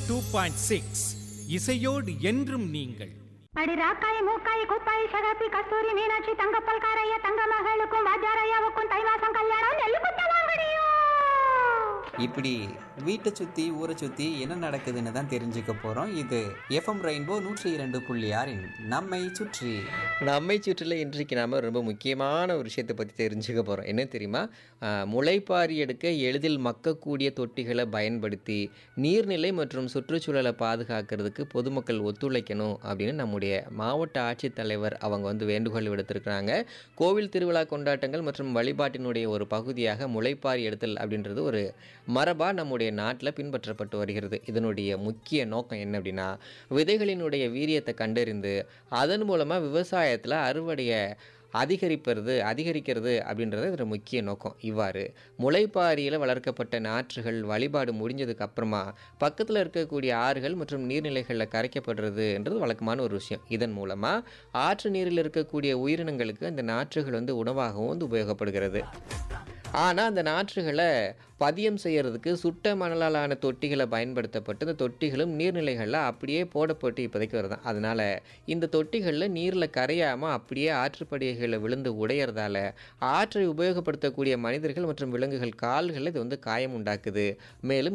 two point six இசையோடு என்றும் நீங்கள் அடி ராக்காய் மூக்காய் குப்பாய் சகப்பி கஸ்தூரி மீனாட்சி தங்கப்பல் காரைய தங்க மகளுக்கும் வாஜாரையாவுக்கும் தை மாசம் கல்யாணம் நெல்லு குத்த வாங்கடியோ இப்படி வீட்டை சுற்றி ஊரை சுற்றி என்ன நடக்குதுன்னு தான் தெரிஞ்சுக்க போகிறோம் இது எஃப்எம் ரெயின்போ நூற்றி இரண்டு புள்ளி ஆறின் நம்மை சுற்றி நம்மை சுற்றில இன்றைக்கு நாம் ரொம்ப முக்கியமான ஒரு விஷயத்தை பற்றி தெரிஞ்சுக்க போகிறோம் என்ன தெரியுமா ஆஹ், முளைப்பாரி எடுக்க எளிதில் மக்கக்கூடிய தொட்டிகளை பயன்படுத்தி நீர்நிலை மற்றும் சுற்றுச்சூழலை பாதுகாக்கிறதுக்கு பொதுமக்கள் ஒத்துழைக்கணும் அப்படின்னு நம்முடைய மாவட்ட ஆட்சித்தலைவர் அவங்க வந்து வேண்டுகோள் விடுத்திருக்கிறாங்க கோவில் திருவிழா கொண்டாட்டங்கள் மற்றும் வழிபாட்டினுடைய ஒரு பகுதியாக முளைப்பாரி எடுத்தல் அப்படின்றது ஒரு மரபாக நம்முடைய நாட்டில் பின்பற்றப்பட்டு வருகிறது இதனுடைய முக்கிய நோக்கம் என்ன அப்படின்னா விதைகளினுடைய வீரியத்தை கண்டறிந்து அதன் மூலமாக விவசாயத்தில் அறுவடையை அதிகரிப்பது அதிகரிக்கிறது அப்படின்றது இதோட முக்கிய நோக்கம் இவ்வாறு முளைப்பாரியில் வளர்க்கப்பட்ட நாற்றுகள் வழிபாடு முடிஞ்சதுக்கு அப்புறமா பக்கத்தில் இருக்கக்கூடிய ஆறுகள் மற்றும் நீர்நிலைகளில் கரைக்கப்படுறதுன்றது வழக்கமான ஒரு விஷயம் இதன் மூலமாக ஆற்று நீரில் இருக்கக்கூடிய உயிரினங்களுக்கு அந்த நாற்றுகள் வந்து உணவாகவும் வந்து உபயோகப்படுகிறது ஆனால் அந்த நாற்றுகளை பதியம் செய்யறதுக்கு சுட்ட மணலாலான தொட்டிகளை பயன்படுத்தப்பட்டு இந்த தொட்டிகளும் நீர்நிலைகளில் அப்படியே போடப்பட்டு இப்போதைக்கு வருதான் அதனால் இந்த தொட்டிகளில் நீரில் கரையாமல் அப்படியே ஆற்றுப்படுகைகளில் விழுந்து உடையறதால ஆற்றை உபயோகப்படுத்தக்கூடிய மனிதர்கள் மற்றும் விலங்குகள் கால்களில் இது வந்து காயம் உண்டாக்குது மேலும்